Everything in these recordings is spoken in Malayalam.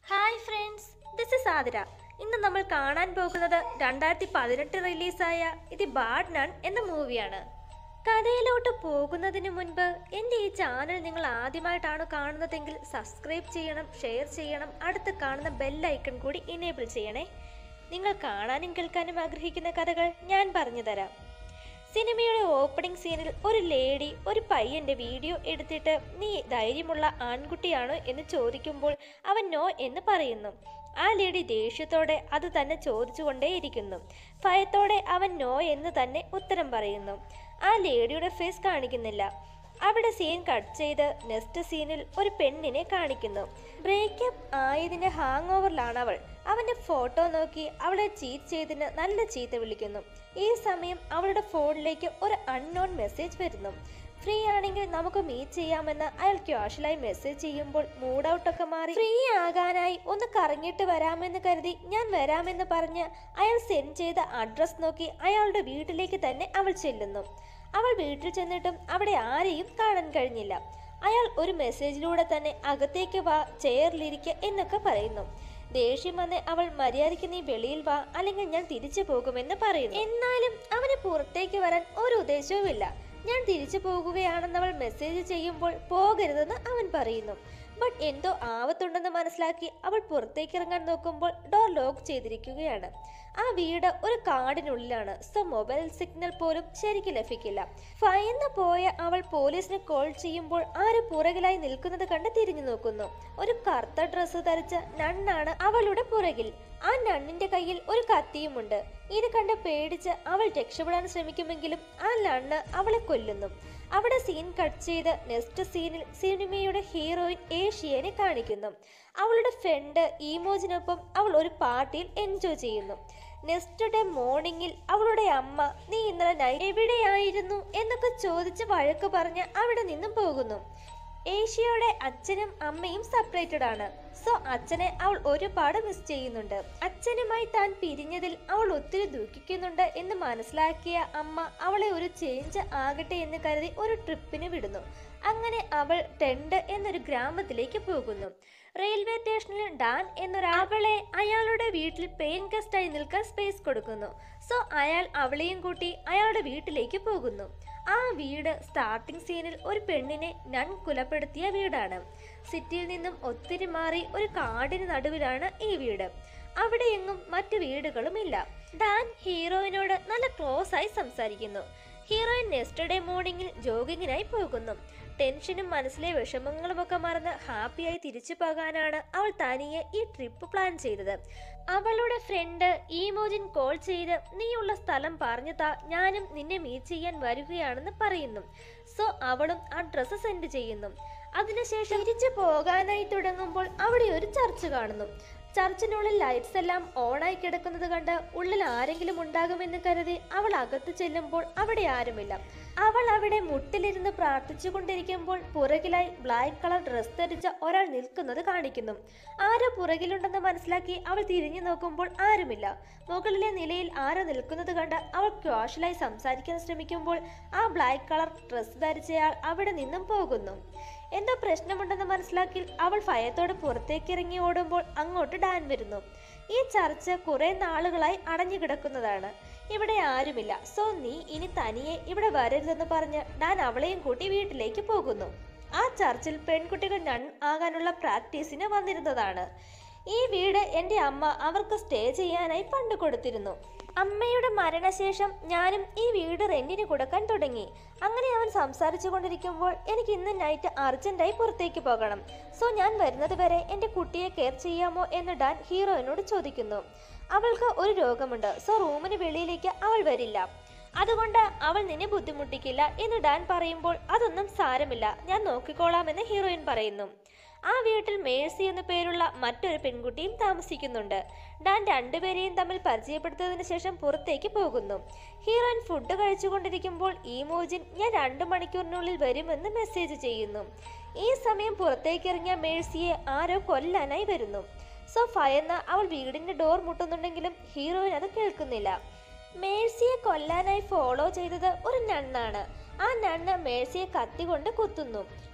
hi friends this is Athira ഇന്ന് നമ്മൾ കാണാൻ പോകുന്നത് രണ്ടായിരത്തി പതിനെട്ട് റിലീസായ ഇത് ബാഡ് നൺ എന്ന മൂവിയാണ് കഥയിലോട്ട് പോകുന്നതിന് മുൻപ് എൻ്റെ ഈ ചാനൽ നിങ്ങൾ ആദ്യമായിട്ടാണ് കാണുന്നതെങ്കിൽ സബ്സ്ക്രൈബ് ചെയ്യണം ഷെയർ ചെയ്യണം അടുത്ത് കാണുന്ന ബെൽ ഐക്കൺ കൂടി ഇനേബിൾ ചെയ്യണേ നിങ്ങൾ കാണാനും കേൾക്കാനും ആഗ്രഹിക്കുന്ന കഥകൾ ഞാൻ പറഞ്ഞു തരാം സിനിമയുടെ ഓപ്പണിംഗ് സീനിൽ ഒരു ലേഡി ഒരു പയ്യന്റെ വീഡിയോ എടുത്തിട്ട് നീ ധൈര്യമുള്ള ആൺകുട്ടിയാണോ എന്ന് ചോദിക്കുമ്പോൾ അവൻ നോ എന്ന് പറയുന്നു ആ ലേഡി ദേഷ്യത്തോടെ അത് തന്നെ ചോദിച്ചുകൊണ്ടേയിരിക്കുന്നു ഭയത്തോടെ അവൻ നോ എന്ന് തന്നെ ഉത്തരം പറയുന്നു ആ ലേഡിയുടെ ഫേസ് കാണിക്കുന്നില്ല അവിടെ സീൻ കട്ട് ചെയ്ത് നെക്സ്റ്റ് സീനിൽ ഒരു പെണ്ണിനെ കാണിക്കുന്നു ബ്രേക്കപ്പ് ആയതിന്റെ ഹാങ് ഓവറിലാണ് അവൾ അവന്റെ ഫോട്ടോ നോക്കി അവളെ ചീറ്റ് ചെയ്തതിന് നല്ല ചീത്ത വിളിക്കുന്നു ഈ സമയം അവളുടെ ഫോണിലേക്ക് ഒരു അൺനോൺ മെസ്സേജ് വരുന്നു ഫ്രീ ആണെങ്കിൽ നമുക്ക് മീറ്റ് ചെയ്യാമെന്ന് അയാൾ ക്യാഷ്വലായി മെസ്സേജ് ചെയ്യുമ്പോൾ മൂഡ് ഔട്ടൊക്കെ മാറി ഫ്രീ ആകാനായി ഒന്ന് കറങ്ങിയിട്ട് വരാമെന്ന് കരുതി ഞാൻ വരാമെന്ന് പറഞ്ഞ് അയാൾ സെൻഡ് ചെയ്ത അഡ്രസ് നോക്കി അയാളുടെ വീട്ടിലേക്ക് തന്നെ അവൾ ചെല്ലുന്നു അവൾ വീട്ടിൽ ചെന്നിട്ടും അവിടെ ആരെയും കാണാൻ കഴിഞ്ഞില്ല അയാൾ ഒരു മെസ്സേജിലൂടെ തന്നെ അകത്തേക്ക് വാ ചെയറിലിരിക്കുക എന്നൊക്കെ പറയുന്നു ദേഷ്യം വന്ന് അവൾ മര്യാദയ്ക്ക് നീ വെളിയിൽ വാ അല്ലെങ്കിൽ ഞാൻ തിരിച്ചു പോകുമെന്ന് പറയുന്നു എന്നാലും അവന് പുറത്തേക്ക് വരാൻ ഒരു ഉദ്ദേശവുമില്ല ഞാൻ തിരിച്ചു പോകുകയാണെന്ന് അവൾ മെസ്സേജ് ചെയ്യുമ്പോൾ പോകരുതെന്ന് അവൻ പറയുന്നു ബട്ട് എന്തോ ആവത്തുണ്ടെന്ന് മനസ്സിലാക്കി അവൾ പുറത്തേക്ക് ഇറങ്ങാൻ നോക്കുമ്പോൾ ഡോർ ലോക്ക് ചെയ്തിരിക്കുകയാണ് ആ വീട് ഒരു കാടിനുള്ളിലാണ് സോ മൊബൈൽ സിഗ്നൽ പോലും ശരിക്കും ലഭിക്കില്ല ഭയന്ന് പോയ അവൾ പോലീസിന് കോൾ ചെയ്യുമ്പോൾ ആര് പുറകിലായി നിൽക്കുന്നത് കണ്ട് തിരിഞ്ഞു നോക്കുന്നു ഒരു കറുത്ത ഡ്രസ്സ് ധരിച്ച നണ്ണാണ് അവളുടെ പുറകിൽ ആ നണ്ണിന്റെ കയ്യിൽ ഒരു കത്തിയുമുണ്ട് ഇത് കണ്ട് പേടിച്ച് അവൾ രക്ഷപ്പെടാൻ ശ്രമിക്കുമെങ്കിലും ആ നണ്ണ് അവളെ കൊല്ലുന്നു അവിടെ സീൻ കട്ട് ചെയ്ത് നെക്സ്റ്റ് സീനിൽ സിനിമയുടെ ഹീറോയിൻ ഏഷ്യനെ കാണിക്കുന്നു അവളുടെ ഫ്രണ്ട് ഈമോജിനൊപ്പം അവൾ ഒരു പാർട്ടിയിൽ എൻജോയ് ചെയ്യുന്നു നെക്സ്റ്റ് ഡേ മോർണിംഗിൽ അവളുടെ അമ്മ നീ ഇന്നലെ നൈറ്റ് എവിടെയായിരുന്നു എന്നൊക്കെ ചോദിച്ച് വഴക്ക് പറഞ്ഞ് അവിടെ നിന്നും പോകുന്നു ഏഷ്യയുടെ അച്ഛനും അമ്മയും സെപ്പറേറ്റഡ് ആണ് സോ അച്ഛനെ അവൾ ഒരുപാട് മിസ് ചെയ്യുന്നുണ്ട് അച്ഛനുമായി താൻ പിരിഞ്ഞതിൽ അവൾ ഒത്തിരി ദുഃഖിക്കുന്നുണ്ട് എന്ന് മനസ്സിലാക്കിയ അമ്മ അവളെ ഒരു ചേഞ്ച് ആകട്ടെ എന്ന് കരുതി ഒരു ട്രിപ്പിന് വിടുന്നു അങ്ങനെ അവൾ ടെണ്ട് എന്നൊരു ഗ്രാമത്തിലേക്ക് പോകുന്നു റെയിൽവേ സ്റ്റേഷനിൽ ഡാൻ എന്നൊരാളെ അയാളുടെ വീട്ടിൽ പെയിൻ ഗസ്റ്റായി നിൽക്കാൻ സ്പേസ് കൊടുക്കുന്നു സോ അയാൾ അവളെയും കൂട്ടി അയാളുടെ വീട്ടിലേക്ക് പോകുന്നു ആ വീട് സ്റ്റാർട്ടിംഗ് സീനിൽ ഒരു പെണ്ണിനെ നൺ കുലപ്പെടുത്തിയ വീടാണ് സിറ്റിയിൽ നിന്നും ഒത്തിരി മാറി ഒരു കാടിന് നടുവിലാണ് ഈ വീട് അവിടെയെങ്ങും മറ്റു വീടുകളുമില്ല ഡാൻ ഹീറോയിനോട് നല്ല ക്ലോസ് ആയി സംസാരിക്കുന്നു ഹീറോയിൻ നെക്സ്റ്റ് ഡേ മോർണിംഗിൽ ജോഗിങ്ങിനായി പോകുന്നു ടെൻഷനും മനസ്സിലെ വിഷമങ്ങളുമൊക്കെ മറന്ന് ഹാപ്പിയായി തിരിച്ചു പോകാനാണ് അവൾ തനിയെ ഈ ട്രിപ്പ് പ്ലാൻ ചെയ്തത് അവളുടെ ഫ്രണ്ട് ഈമോജിൻ കോൾ ചെയ്ത് നീയുള്ള സ്ഥലം പറഞ്ഞു താ ഞാനും നിന്നെ മീറ്റ് ചെയ്യാൻ വരികയാണെന്ന് പറയുന്നു സോ അവളും ആ ഡ്രസ്സ് സെൻഡ് ചെയ്യുന്നു അതിനുശേഷം തിരിച്ചു പോകാനായി തുടങ്ങുമ്പോൾ അവിടെ ഒരു ചർച്ച് കാണുന്നു ചർച്ചിനുള്ളിൽ ലൈറ്റ്സ് എല്ലാം ഓണായി കിടക്കുന്നത് കണ്ട് ഉള്ളിൽ ആരെങ്കിലും ഉണ്ടാകുമെന്ന് കരുതി അവൾ അകത്ത് ചെല്ലുമ്പോൾ അവിടെ ആരുമില്ല അവൾ അവിടെ മുട്ടിലിരുന്ന് പ്രാർത്ഥിച്ചുകൊണ്ടിരിക്കുമ്പോൾ പുറകിലായി ബ്ലാക്ക് കളർ ഡ്രസ് ധരിച്ച ഒരാൾ നിൽക്കുന്നത് കാണിക്കുന്നു ആരോ പുറകിലുണ്ടെന്ന് മനസ്സിലാക്കി അവൾ തിരിഞ്ഞു നോക്കുമ്പോൾ ആരുമില്ല മുകളിലെ നിലയിൽ ആരോ നിൽക്കുന്നത് കണ്ട് അവൾ ക്യാഷ്വലായി സംസാരിക്കാൻ ശ്രമിക്കുമ്പോൾ ആ ബ്ലാക്ക് കളർ ഡ്രസ് ധരിച്ചയാൾ അവിടെ നിന്നും പോകുന്നു എന്തോ പ്രശ്നമുണ്ടെന്ന് മനസ്സിലാക്കി അവൾ ഭയത്തോടെ പുറത്തേക്കിറങ്ങി ഓടുമ്പോൾ അങ്ങോട്ട് ഡാൻ വരുന്നു ഈ ചർച്ച് കുറെ നാളുകളായി അടഞ്ഞു കിടക്കുന്നതാണ് ഇവിടെ ആരുമില്ല സോ നീ ഇനി തനിയെ ഇവിടെ വരരുതെന്ന് പറഞ്ഞ് ഡാൻ അവളെയും കൂട്ടി വീട്ടിലേക്ക് പോകുന്നു ആ ചർച്ചിൽ പെൺകുട്ടികൾ നൺ ആകാനുള്ള പ്രാക്ടീസിന് വന്നിരുന്നതാണ് ഈ വീട് എൻ്റെ അമ്മ അവർക്ക് സ്റ്റേ ചെയ്യാനായി പണ്ട് കൊടുത്തിരുന്നു അമ്മയുടെ മരണശേഷം ഞാനും ഈ വീട് റെന്റിന് കൊടുക്കാൻ തുടങ്ങി അങ്ങനെ അവൻ സംസാരിച്ചു കൊണ്ടിരിക്കുമ്പോൾ എനിക്ക് ഇന്ന് നൈറ്റ് അർജന്റായി പുറത്തേക്ക് പോകണം സോ ഞാൻ വരുന്നത് വരെ എൻ്റെ കുട്ടിയെ കെയർ ചെയ്യാമോ എന്ന് ഡാൻ ഹീറോയിനോട് ചോദിക്കുന്നു അവൾക്ക് ഒരു രോഗമുണ്ട് സോ റൂമിന് വെളിയിലേക്ക് അവൾ വരില്ല അതുകൊണ്ട് അവൾ നിന്നെ ബുദ്ധിമുട്ടിക്കില്ല എന്ന് ഡാൻ പറയുമ്പോൾ അതൊന്നും സാരമില്ല ഞാൻ നോക്കിക്കോളാമെന്ന് ഹീറോയിൻ പറയുന്നു ആ വീട്ടിൽ മേഴ്സി എന്ന പേരുള്ള മറ്റൊരു പെൺകുട്ടിയും താമസിക്കുന്നുണ്ട് ഡാൻ രണ്ടുപേരെയും തമ്മിൽ പരിചയപ്പെടുത്തതിന് ശേഷം പുറത്തേക്ക് പോകുന്നു ഹീറോയിൻ ഫുഡ് കഴിച്ചുകൊണ്ടിരിക്കുമ്പോൾ ഈമോജിൻ ഞാൻ രണ്ടു മണിക്കൂറിനുള്ളിൽ വരുമെന്ന് മെസ്സേജ് ചെയ്യുന്നു ഈ സമയം പുറത്തേക്ക് ഇറങ്ങിയ മേഴ്സിയെ ആരോ കൊല്ലാനായി വരുന്നു സോ ഭയന്ന് അവൾ വീടിന്റെ ഡോർ മുട്ടുന്നുണ്ടെങ്കിലും ഹീറോയിൻ അത് കേൾക്കുന്നില്ല മേഴ്സിയെ കൊല്ലാനായി ഫോളോ ചെയ്തത് ഒരു നണ്ണാണ് ആ നണ്ണ് മേഴ്സിയെ കത്തി കൊണ്ട് കുത്തുന്നു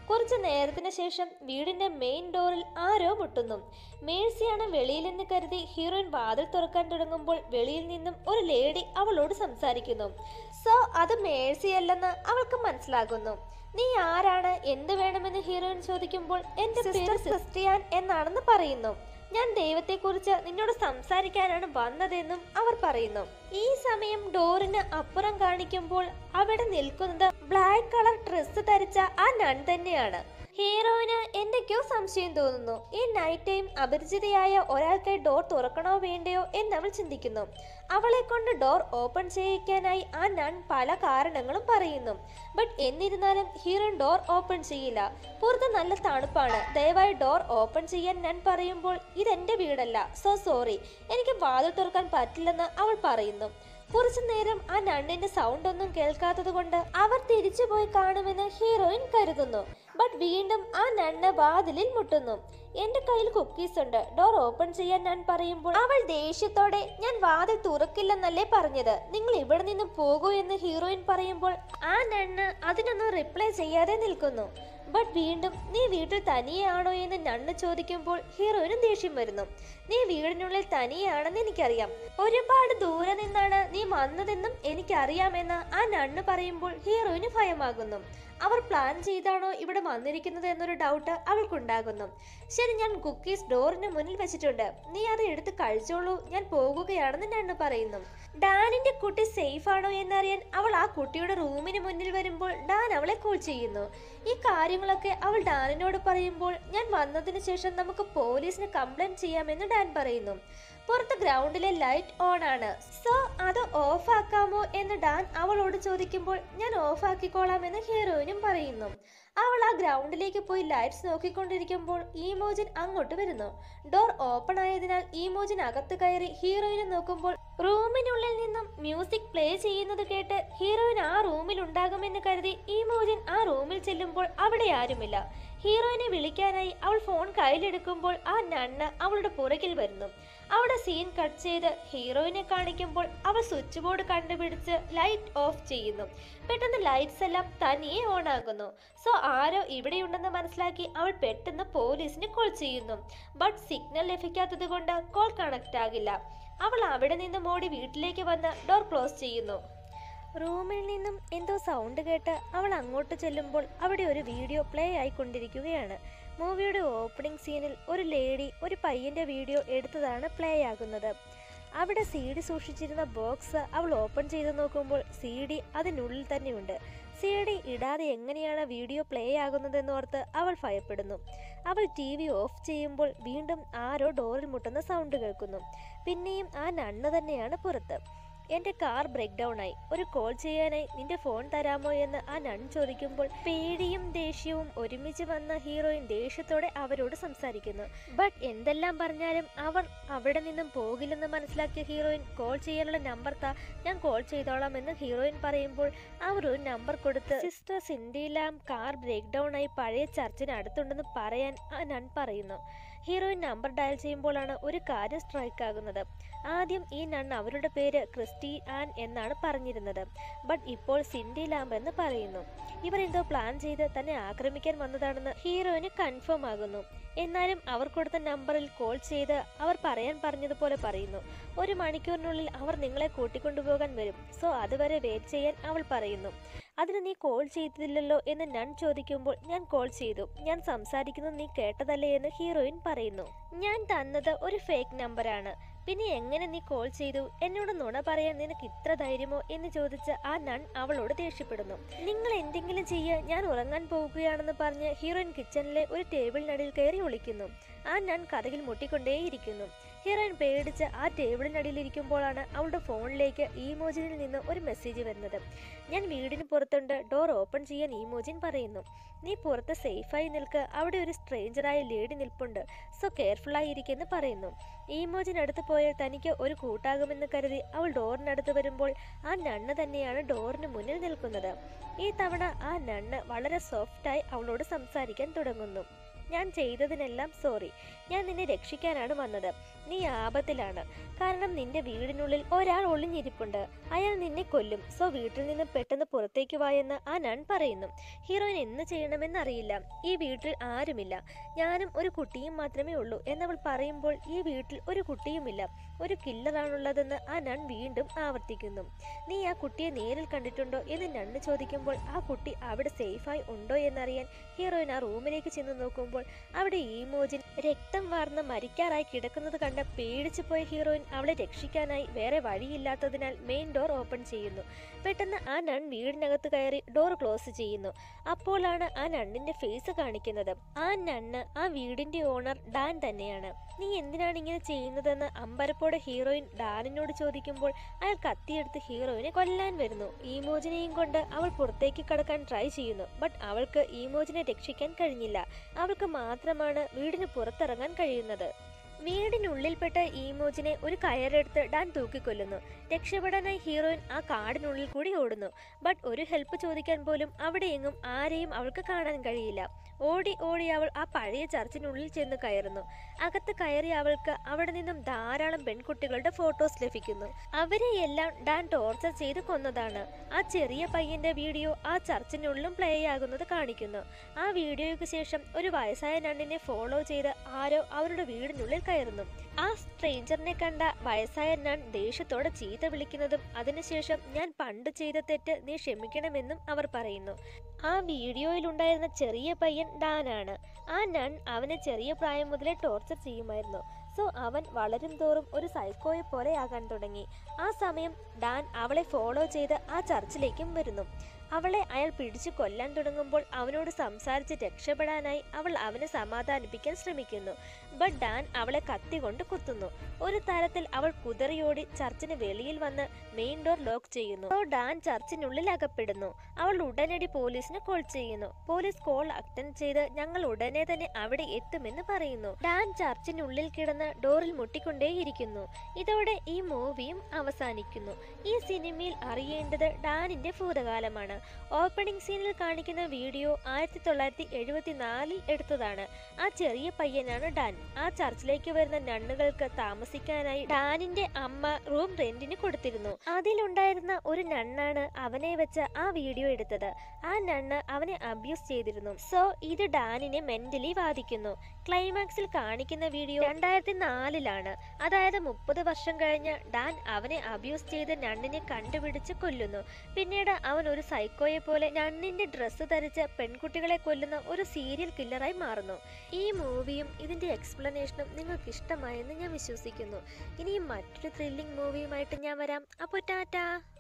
കുറച്ചു നേരത്തിന് ശേഷം വീടിന്റെ മെയിൻ ഡോറിൽ ആരോ മുട്ടുന്നു മേഴ്സിയാണ് വെളിയിലെന്ന് കരുതി ഹീറോയിൻ വാതിൽ തുറക്കാൻ തുടങ്ങുമ്പോൾ വെളിയിൽ നിന്നും ഒരു ലേഡി അവളോട് സംസാരിക്കുന്നു സോ അത് മേഴ്സി അല്ലെന്ന് അവൾക്ക് മനസ്സിലാകുന്നു നീ ആരാണ് എന്ത് വേണമെന്ന് ഹീറോയിൻ ചോദിക്കുമ്പോൾ എന്റെ പേര് ക്രിസ്റ്റിയാൻ എന്നാണെന്ന് പറയുന്നു ഞാൻ ദൈവത്തെക്കുറിച്ച് നിന്നോട് സംസാരിക്കാനാണ് വന്നതെന്നും അവർ പറയുന്നു ഈ സമയം ഡോറിന് അപ്പുറം കാണിക്കുമ്പോൾ അവിടെ നിൽക്കുന്നത് ബ്ലാക്ക് കളർ ഡ്രസ്സ് ധരിച്ച ആ നൺ തന്നെയാണ് ഹീറോയിന് എന്തൊക്കെയോ സംശയം തോന്നുന്നു ഈ നൈറ്റ് ടൈം അപരിചിതയായ ഒരാൾക്കായി ഡോർ തുറക്കണോ വേണ്ടയോ എന്നവൾ ചിന്തിക്കുന്നു അവളെ കൊണ്ട് ഡോർ ഓപ്പൺ ചെയ്യിക്കാനായി ആ നൺ പല കാരണങ്ങളും പറയുന്നു ബട്ട് എന്നിരുന്നാലും ഹീറോയിൻ ഡോർ ഓപ്പൺ ചെയ്യില്ല പുറത്ത് നല്ല തണുപ്പാണ് ദയവായി ഡോർ ഓപ്പൺ ചെയ്യാൻ നൺ പറയുമ്പോൾ ഇതെന്റെ വീടല്ല സോ സോറി എനിക്ക് വാതിൽ തുറക്കാൻ പറ്റില്ലെന്ന് അവൾ പറയുന്നു കുറച്ചു നേരം ആ നണ്ണിന്റെ സൗണ്ട് ഒന്നും കേൾക്കാത്തത് കൊണ്ട് അവർ തിരിച്ചു പോയി കാണുമെന്ന് ഹീറോയിൻ കരുതുന്നു ബട്ട് വീണ്ടും ആ നണ്ണ് വാതിലിൽ മുട്ടുന്നു എന്റെ കയ്യിൽ കുക്കീസ് ഉണ്ട് ഡോർ ഓപ്പൺ ചെയ്യാൻ ഞാൻ പറയുമ്പോൾ അവൾ ദേഷ്യത്തോടെ ഞാൻ വാതിൽ തുറക്കില്ലെന്നല്ലേ പറഞ്ഞത് നിങ്ങൾ ഇവിടെ നിന്ന് പോകൂ എന്ന് ഹീറോയിൻ പറയുമ്പോൾ ആ നണ്ണ് അതിനൊന്നും റിപ്ലൈ ചെയ്യാതെ നിൽക്കുന്നു ബട്ട് വീണ്ടും നീ വീട്ടിൽ തനിയാണോ എന്ന് നണ്ണ് ചോദിക്കുമ്പോൾ ഹീറോയിനും ദേഷ്യം വരുന്നു നീ വീടിനുള്ളിൽ തനിയാണെന്ന് എനിക്കറിയാം ഒരുപാട് ദൂരെ നിന്നാണ് നീ വന്നതെന്നും എനിക്കറിയാമെന്ന് ആ നണ്ണ് പറയുമ്പോൾ ഹീറോയിന് ഭയമാകുന്നു അവർ പ്ലാൻ ചെയ്താണോ ഇവിടെ വന്നിരിക്കുന്നത് എന്നൊരു ഡൗട്ട് അവൾക്കുണ്ടാകുന്നു ശരി ഞാൻ കുക്കീസ് ഡോറിന് മുന്നിൽ വെച്ചിട്ടുണ്ട് നീ അത് എടുത്ത് കഴിച്ചോളൂ ഞാൻ പോകുകയാണെന്ന് നണ്ണ് പറയുന്നു ഡാനിന്റെ കുട്ടി സേഫ് ആണോ എന്നറിയാൻ അവൾ ആ കുട്ടിയുടെ റൂമിന് മുന്നിൽ വരുമ്പോൾ ഡാൻ അവളെ കോൾ ചെയ്യുന്നു ഈ കാര്യങ്ങളൊക്കെ അവൾ ഡാനിനോട് പറയുമ്പോൾ ഞാൻ വന്നതിന് ശേഷം നമുക്ക് പോലീസിന് കംപ്ലൈന്റ് ചെയ്യാമെന്ന് ഡാൻ പറയുന്നു പുറത്ത് ഗ്രൗണ്ടിലെ ലൈറ്റ് ഓൺ ആണ് സോ അത് ഓഫ് ആക്കാമോ എന്ന് ഡാൻ അവളോട് ചോദിക്കുമ്പോൾ ഞാൻ ഓഫ് ആക്കിക്കോളാം എന്ന് ഹീറോയിനും പറയുന്നു അവൾ ആ ഗ്രൗണ്ടിലേക്ക് പോയി ലൈറ്റ്സ് നോക്കിക്കൊണ്ടിരിക്കുമ്പോൾ ഈമോജിൻ അങ്ങോട്ട് വരുന്നു ഡോർ ഓപ്പൺ ആയതിനാൽ ഈമോജിൻ അകത്ത് കയറി ഹീറോയിനെ നോക്കുമ്പോൾ റൂമിനുള്ളിൽ നിന്നും മ്യൂസിക് പ്ലേ ചെയ്യുന്നത് കേട്ട് ഹീറോയിൻ ആ റൂമിൽ ഉണ്ടാകുമെന്ന് കരുതി ഈമോജിൻ ആ റൂമിൽ ചെല്ലുമ്പോൾ അവിടെ ആരുമില്ല ഹീറോയിനെ വിളിക്കാനായി അവൾ ഫോൺ കയ്യിലെടുക്കുമ്പോൾ ആ നണ്ണ് അവളുടെ പുറകിൽ വരുന്നു അവിടെ സീൻ കട്ട് ചെയ്ത് ഹീറോയിനെ കാണിക്കുമ്പോൾ അവൾ സ്വിച്ച് ബോർഡ് കണ്ടുപിടിച്ച് ലൈറ്റ് ഓഫ് ചെയ്യുന്നു പെട്ടെന്ന് ലൈറ്റ്സ് എല്ലാം തനിയെ ഓൺ ആകുന്നു സോ ആരോ ഇവിടെയുണ്ടെന്ന് മനസ്സിലാക്കി അവൾ പെട്ടെന്ന് പോലീസിന് കോൾ ചെയ്യുന്നു ബട്ട് സിഗ്നൽ ലഭിക്കാത്തത് കൊണ്ട് കോൾ കണക്ട് ആകില്ല അവൾ അവിടെ നിന്നും ഓടി വീട്ടിലേക്ക് വന്ന് ഡോർ ക്ലോസ് ചെയ്യുന്നു റൂമിൽ നിന്നും എന്തോ സൗണ്ട് കേട്ട് അവൾ അങ്ങോട്ട് ചെല്ലുമ്പോൾ അവിടെ ഒരു വീഡിയോ പ്ലേ ആയിക്കൊണ്ടിരിക്കുകയാണ് മൂവിയുടെ ഓപ്പണിംഗ് സീനിൽ ഒരു ലേഡി ഒരു പയ്യന്റെ വീഡിയോ എടുത്തതാണ് പ്ലേ ആകുന്നത് അവിടെ സി ഡി സൂക്ഷിച്ചിരുന്ന ബോക്സ് അവൾ ഓപ്പൺ ചെയ്ത് നോക്കുമ്പോൾ സി ഡി അതിനുള്ളിൽ തന്നെയുണ്ട് സി ഡി ഇടാതെ എങ്ങനെയാണ് വീഡിയോ പ്ലേ ആകുന്നതെന്നോർത്ത് അവൾ ഭയപ്പെടുന്നു അവൾ ടി വി ഓഫ് ചെയ്യുമ്പോൾ വീണ്ടും ആരോ ഡോറിൽ മുട്ടുന്ന സൗണ്ട് കേൾക്കുന്നു പിന്നെയും ആ നണ്ണ് തന്നെയാണ് പുറത്ത് എന്റെ കാർ ബ്രേക്ക് ഡൗൺ ആയി ഒരു കോൾ ചെയ്യാനായി നിന്റെ ഫോൺ തരാമോ എന്ന് ആ നൺ ചോദിക്കുമ്പോൾ പേടിയും ദേഷ്യവും ഒരുമിച്ച് വന്ന ഹീറോയിൻ ദേഷ്യത്തോടെ അവരോട് സംസാരിക്കുന്നു ബട്ട് എന്തെല്ലാം പറഞ്ഞാലും അവർ അവിടെ നിന്നും പോകില്ലെന്ന് മനസ്സിലാക്കിയ ഹീറോയിൻ കോൾ ചെയ്യാനുള്ള നമ്പർ താ ഞാൻ കോൾ ചെയ്തോളാം എന്ന് ഹീറോയിൻ പറയുമ്പോൾ അവർ ഒരു നമ്പർ കൊടുത്ത് sister Cindy Lam car break down ആയി പഴയ ചർച്ചിന് അടുത്തുണ്ടെന്ന് പറയാൻ ആ നൺ പറയുന്നു ഹീറോയിൻ നമ്പർ ഡയൽ ചെയ്യുമ്പോഴാണ് ഒരു കാര്യം സ്ട്രൈക്ക് ആകുന്നത് ആദ്യം ഈ നൺ അവരുടെ പേര് ക്രിസ്റ്റി ആൻ എന്നാണ് പറഞ്ഞിരുന്നത് ബട്ട് ഇപ്പോൾ സിൻഡി ലാംബ് എന്ന് പറയുന്നു ഇവർ എന്തോ പ്ലാൻ ചെയ്ത് തന്നെ ആക്രമിക്കാൻ വന്നതാണെന്ന് ഹീറോയിന് കൺഫേം ആകുന്നു എന്നാലും അവർ കൊടുത്ത നമ്പറിൽ കോൾ ചെയ്ത് അവർ പറയാൻ പറഞ്ഞതുപോലെ പറയുന്നു ഒരു മണിക്കൂറിനുള്ളിൽ അവർ നിങ്ങളെ കൂട്ടിക്കൊണ്ടുപോകാൻ വരും സോ അതുവരെ വെയിറ്റ് ചെയ്യാൻ അവൾ പറയുന്നു അതിന് നീ കോൾ ചെയ്തില്ലല്ലോ എന്ന് നൺ ചോദിക്കുമ്പോൾ ഞാൻ കോൾ ചെയ്തു ഞാൻ സംസാരിക്കുന്നത് നീ കേട്ടതല്ലേ എന്ന് ഹീറോയിൻ പറയുന്നു ഞാൻ തന്നത് ഒരു ഫേക്ക് നമ്പറാണ് പിന്നെ എങ്ങനെ നീ കോൾ ചെയ്തു എന്നോട് നുണ പറയാൻ നിനക്ക് ഇത്ര ധൈര്യമോ എന്ന് ചോദിച്ച് ആ നൺ അവളോട് ദേഷ്യപ്പെടുന്നു നിങ്ങൾ എന്തെങ്കിലും ചെയ്യ ഞാൻ ഉറങ്ങാൻ പോകുകയാണെന്ന് പറഞ്ഞ് ഹീറോയിൻ കിച്ചണിലെ ഒരു ടേബിളിനടിയിൽ കയറി ഒളിക്കുന്നു ആ നൺ കഥകിൽ മുട്ടിക്കൊണ്ടേയിരിക്കുന്നു ഹീറോയിൻ പേടിച്ച് ആ ടേബിളിനടിയിൽ ഇരിക്കുമ്പോഴാണ് അവളുടെ ഫോണിലേക്ക് ഈമോജിനിൽ നിന്ന് ഒരു മെസ്സേജ് വരുന്നത് ഞാൻ വീടിന് പുറത്തുണ്ട് ഡോർ ഓപ്പൺ ചെയ്യാൻ ഈമോജിൻ പറയുന്നു നീ പുറത്ത് സേഫായി നിൽക്ക് അവിടെ ഒരു സ്ട്രേഞ്ചറായ ലേഡി നിൽപ്പുണ്ട് സോ കെയർഫുള്ളായി ഇരിക്കെന്ന് പറയുന്നു ഈമോജിൻ അടുത്ത് പോയാൽ തനിക്ക് ഒരു കൂട്ടാകുമെന്ന് കരുതി അവൾ ഡോറിനടുത്ത് വരുമ്പോൾ ആ നണ്ണ് തന്നെയാണ് ഡോറിന് മുന്നിൽ നിൽക്കുന്നത് ഈ തവണ ആ നണ്ണ് വളരെ സോഫ്റ്റായി അവളോട് സംസാരിക്കാൻ തുടങ്ങുന്നു ഞാൻ ചെയ്തതിനെല്ലാം സോറി ഞാൻ നിന്നെ രക്ഷിക്കാനാണ് വന്നത് നീ ആപത്തിലാണ് കാരണം നിന്റെ വീടിനുള്ളിൽ ഒരാൾ ഒളിഞ്ഞിരിപ്പുണ്ട് അയാൾ നിന്നെ കൊല്ലും സോ വീട്ടിൽ നിന്ന് പെട്ടെന്ന് പുറത്തേക്ക് വായെന്ന് ആ നൺ പറയുന്നു ഹീറോയിൻ എന്ത് ചെയ്യണമെന്നറിയില്ല ഈ വീട്ടിൽ ആരുമില്ല ഞാനും ഒരു കുട്ടിയും മാത്രമേ ഉള്ളൂ എന്നവൾ പറയുമ്പോൾ ഈ വീട്ടിൽ ഒരു കുട്ടിയുമില്ല ഒരു കില്ലറാണുള്ളതെന്ന് ആ നൺ വീണ്ടും ആവർത്തിക്കുന്നു നീ ആ കുട്ടിയെ നേരിൽ കണ്ടിട്ടുണ്ടോ എന്ന് നണ്ണ് ചോദിക്കുമ്പോൾ ആ കുട്ടി അവിടെ സേഫായി ഉണ്ടോ എന്നറിയാൻ ഹീറോയിൻ ആ റൂമിലേക്ക് ചെന്ന് നോക്കുമ്പോൾ അവിടെ ഈമോജിൻ രക്തം വാർന്ന് മരിക്കാറായി കിടക്കുന്നത് കണ്ട് പേടിച്ചു പോയ ഹീറോയിൻ അവളെ രക്ഷിക്കാനായി വേറെ വഴിയില്ലാത്തതിനാൽ മെയിൻ ഡോർ ഓപ്പൺ ചെയ്യുന്നു പെട്ടെന്ന് ആ നൺ വീടിനകത്ത് കയറി ഡോർ ക്ലോസ് ചെയ്യുന്നു അപ്പോഴാണ് ആ നണ്ണിന്റെ ഫേസ് കാണിക്കുന്നത് ആ നണ്ണ് ആ വീടിന്റെ ഓണർ ഡാൻ തന്നെയാണ് നീ എന്തിനാണ് ഇങ്ങനെ ചെയ്യുന്നതെന്ന് അമ്പരപ്പോടെ ഹീറോയിൻ ഡാനിനോട് ചോദിക്കുമ്പോൾ അയാൾ കത്തിയെടുത്ത് ഹീറോയിനെ കൊല്ലാൻ വരുന്നു ഈമോജിനെയും കൊണ്ട് അവൾ പുറത്തേക്ക് കടക്കാൻ ട്രൈ ചെയ്യുന്നു ബട്ട് അവൾക്ക് ഈമോജിനെ രക്ഷിക്കാൻ കഴിഞ്ഞില്ല അവൾക്ക് മാത്രമാണ് വീടിന് പുറത്തിറങ്ങാൻ കഴിയുന്നത് വീടിനുള്ളിൽപ്പെട്ട ഈമോജിനെ ഒരു കയറെടുത്ത് ഡാൻ തൂക്കിക്കൊല്ലുന്നു രക്ഷപ്പെടാനായി ഹീറോയിൻ ആ കാടിനുള്ളിൽ കൂടി ഓടുന്നു ബട്ട് ഒരു ഹെൽപ്പ് ചോദിക്കാൻ പോലും അവിടെയെങ്ങും ആരെയും അവൾക്ക് കാണാൻ കഴിയില്ല ഓടി ഓടി അവൾ ആ പഴയ ചർച്ചിനുള്ളിൽ ചെന്ന് കയറുന്നു അകത്ത് കയറി അവൾക്ക് അവിടെ നിന്നും ധാരാളം പെൺകുട്ടികളുടെ ഫോട്ടോസ് ലഭിക്കുന്നു അവരെയെല്ലാം ഡാൻ ടോർച്ചർ ചെയ്ത് കൊന്നതാണ് ആ ചെറിയ പയ്യന്റെ വീഡിയോ ആ ചർച്ചിനുള്ളിലും പ്ലേ ആകുന്നത് കാണിക്കുന്നു ആ വീഡിയോയ്ക്ക് ശേഷം ഒരു വയസ്സായ നണ്ണിനെ ഫോളോ ചെയ്ത് ആരോ അവരുടെ വീടിനുള്ളിൽ കയറുന്നു ആ സ്ട്രേഞ്ചറിനെ കണ്ട വയസ്സായ നൺ ദേഷ്യത്തോടെ ചീത്ത വിളിക്കുന്നതും അതിനുശേഷം ഞാൻ പണ്ട് ചെയ്ത തെറ്റ് നീ ക്ഷമിക്കണമെന്നും അവർ പറയുന്നു ആ വീഡിയോയിലുണ്ടായിരുന്ന ചെറിയ പയ്യൻ ഡാനാണ് ആ നൺ അവനെ ചെറിയ പ്രായം മുതലേ ടോർച്ചർ ചെയ്യുമായിരുന്നു സോ അവൻ വളരും തോറും ഒരു സൈക്കോയെ പോലെ ആകാൻ തുടങ്ങി ആ സമയം ഡാൻ അവളെ ഫോളോ ചെയ്ത് ആ ചർച്ചിലേക്കും വരുന്നു അവളെ അയാൾ പിടിച്ചു കൊല്ലാൻ തുടങ്ങുമ്പോൾ അവനോട് സംസാരിച്ച് രക്ഷപ്പെടാനായി അവൾ അവനെ സമാധാനിപ്പിക്കാൻ ശ്രമിക്കുന്നു ബട്ട് ഡാൻ അവളെ കത്തി കൊണ്ട് കുത്തുന്നു ഒരു തരത്തിൽ അവൾ കുതറിയോടി ചർച്ചിന് വെളിയിൽ വന്ന് മെയിൻ ഡോർ ലോക്ക് ചെയ്യുന്നു സോ ഡാൻ ചർച്ചിനുള്ളിൽ അകപ്പെടുന്നു അവൾ ഉടനടി പോലീസിന് കോൾ ചെയ്യുന്നു പോലീസ് കോൾ അറ്റൻഡ് ചെയ്ത് ഞങ്ങൾ ഉടനെ തന്നെ അവിടെ എത്തുമെന്ന് പറയുന്നു ഡാൻ ചർച്ചിനുള്ളിൽ കിടന്ന് ഡോറിൽ മുട്ടിക്കൊണ്ടേയിരിക്കുന്നു ഇതോടെ ഈ മൂവിയും അവസാനിക്കുന്നു ഈ സിനിമയിൽ അറിയേണ്ടത് ഡാനിന്റെ ഭൂതകാലമാണ് ഓപ്പണിംഗ് സീനിൽ കാണിക്കുന്ന വീഡിയോ ആയിരത്തി തൊള്ളായിരത്തി എഴുപത്തിനാലിൽ എടുത്തതാണ് ആ ചെറിയ പയ്യനാണ് ഡാൻ ആ ചർച്ചിലേക്ക് വരുന്ന നണ്ണുകൾക്ക് താമസിക്കാനായി ഡാനിന്റെ അമ്മ റൂം റെന്റിന് കൊടുത്തിരുന്നു അതിലുണ്ടായിരുന്ന ഒരു നണ്ണാണ് അവനെ വെച്ച് ആ വീഡിയോ എടുത്തത് ആ നണ്ണ് അവനെ അബ്യൂസ് ചെയ്തിരുന്നു സോ ഇത് ഡാനിനെ മെന്റലി ബാധിക്കുന്നു ക്ലൈമാക്സിൽ കാണിക്കുന്ന വീഡിയോ രണ്ടായിരത്തി നാലിലാണ് അതായത് മുപ്പത് വർഷം കഴിഞ്ഞ് ഡാൻ അവനെ അബ്യൂസ് ചെയ്ത് നണ്ണിനെ കണ്ടുപിടിച്ച് കൊല്ലുന്നു പിന്നീട് അവൻ ഒരു സൈക്കോയെ പോലെ നണ്ണിന്റെ ഡ്രസ്സ് ധരിച്ച് പെൺകുട്ടികളെ കൊല്ലുന്ന ഒരു സീരിയൽ കില്ലറായി മാറുന്നു ഈ മൂവിയും ഇതിന്റെ എക്സ്പ്ലനേഷനും നിങ്ങൾക്ക് ഇഷ്ടമായെന്ന് ഞാൻ വിശ്വസിക്കുന്നു ഇനിയും മറ്റൊരു ത്രില്ലിംഗ് മൂവിയുമായിട്ട് ഞാൻ വരാം അപ്പോൾ ടാറ്റാ